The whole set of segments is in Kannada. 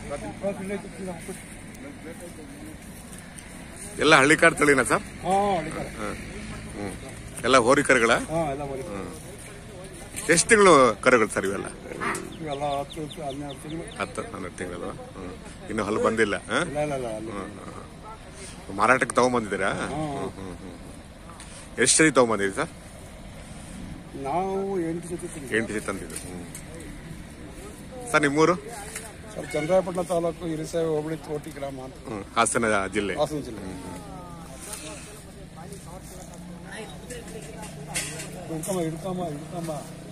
ಎಲ್ಲ ಹಳ್ಳಿಕಾರ್ ತಳಿನ ಸರ್ ಹಾಂ ಹ್ಮ್ ಎಲ್ಲ ಹೋರಿಕರುಗಳ ಹಾಂ ಎಲ್ಲ ಬರೀ ಎಷ್ಟು ತಿಂಗಳು ಕರುಗಳು ಸರ್ ಇವೆಲ್ಲ ಇವೆಲ್ಲ ಹತ್ತು ಹತ್ತು, ಹನ್ನೆರಡು ತಿಂಗಳು ಹತ್ತು ಹನ್ನೆರಡು ತಿಂಗಳು ಹ್ಮ್ ಇನ್ನು ಹಲ್ಲು ಬಂದಿಲ್ಲ ಹ? ಇಲ್ಲ ಇಲ್ಲ ಇಲ್ಲ ಅಲ್ಲಿ ಮಾರಾಟಕ್ಕೆ ತಗೊಂಬಂದಿದ್ದೀರಾ ಎಷ್ಟು ಸರಿ ತಗೊಂಬಂದಿರಿ ಸರ್ ನಾವು ಎಂಟು ಜೊತೆ ತಿಂದ್ವಿ ಎಂಟು ಜೊತೆ ತಂದಿದ್ದು ಹ್ಮ್. ಸರ್ ನಿಮ್ಮೂರು ಸರ್ ಚಂದ್ರಾಯಪಟ್ಟಣ ತಾಲೂಕು ಹಿರಿಸಾವೆ ಹೋಬಳಿ ತೋಟಿ ಗ್ರಾಮ ಅಂತ ಹ್ಮ್. ಹಾಸನ ಜಿಲ್ಲೆ ಹಾಸನ ಜಿಲ್ಲೆ ಹಿಡ್ಕಮ್ಮ ಹಿಡ್ಕಮ್ಮ ಹಿಡ್ಕಮ್ಮ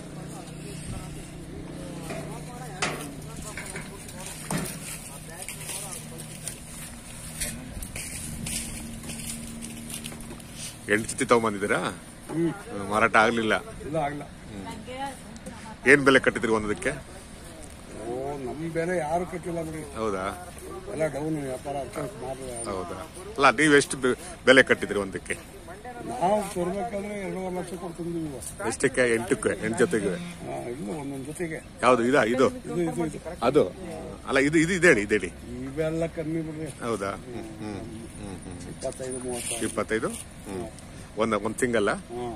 ಎಂಟು ಜೊತೆ ತಗೊಂಬಂದಿದ್ದೀರಾ ಹ್ಮ್ ಹ್ಮ್, ಮಾರಾಟ ಆಗ್ಲಿಲ್ಲ ಇಲ್ಲ ಆಗಲ್ಲ ಏನ್ ಬೆಲೆ ಕಟ್ಟಿದ್ರಿ ಒಂದಕ್ಕೆ ಓ ನಮ್ಮ ಬೆಲೆ ಯಾರು ಕಟ್ಟಿಲ್ಲ ಬಿಡಿ ಹೌದಾ ಎಲ್ಲ ಡೌನ್ ವ್ಯಾಪಾರ ಅದಕ್ಕೆ ಮಾಡಿಲ್ಲ ಹೌದಾ ಅಲ್ಲ ನೀವು ಎಷ್ಟು ಬೆ- ಬೆಲೆ ಕಟ್ಟಿದ್ರಿ ಒಂದಕ್ಕೆ ನಾವು ತರ್ಬೇಕಾದ್ರೆ ಎರಡೂವರೆ ಲಕ್ಷ ಕೊಟ್ಟು ತಂದಿದ್ದೀವಿ ಎಷ್ಟಕ್ಕೆ ಎಂಟಕ್ಕೆ ಎಂಟು ಜೊತೆಗೆ ಹಾ, ಇಲ್ಲ ಒಂದೊಂದು ಜೊತೆಗೆ ಯಾವ್ದು ಇದಾ ಇದು ಇದು ಇದು ಇದು ಅದು ಅಲ್ಲ ಇದು ಇದು ಇದೇಳಿ ಇದೇಳಿ ಇವೆಲ್ಲ ಕಮ್ಮಿ ಬಿಡ್ರಿ ಹೌದಾ ಹ್ಮ್ ಹ್ಮ್ ಹ್ಮ್ ಹ್ಮ್ ಇಪ್ಪತ್ತೈದು ಮೂವತ್ತು ಇಪ್ಪತ್ತೈದು ಹ್ಮ್ ಒಂದ್ ಒಂದ್ ತಿಂಗಲ್ಲ ಹಾಂ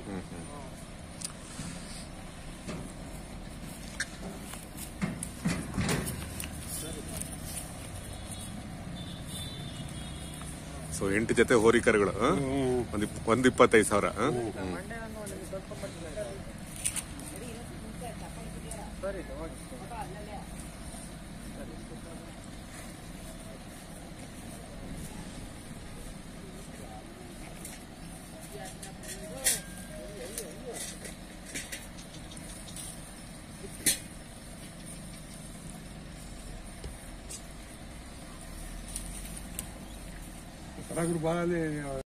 ಸೊ ಎಂಟು ಜೊತೆ ಹೋರಿಕರುಗಳು ಹ? ಹ್ಮ್ ಒಂದ್ ಇಪ್- ಒಂದ್ ಇಪ್ಪತ್ತೈದು ಸಾವಿರ ಹ? ಹ್ಮ್. ಕರಾಗ್ರ ಬಾಯಲ್ಲಿ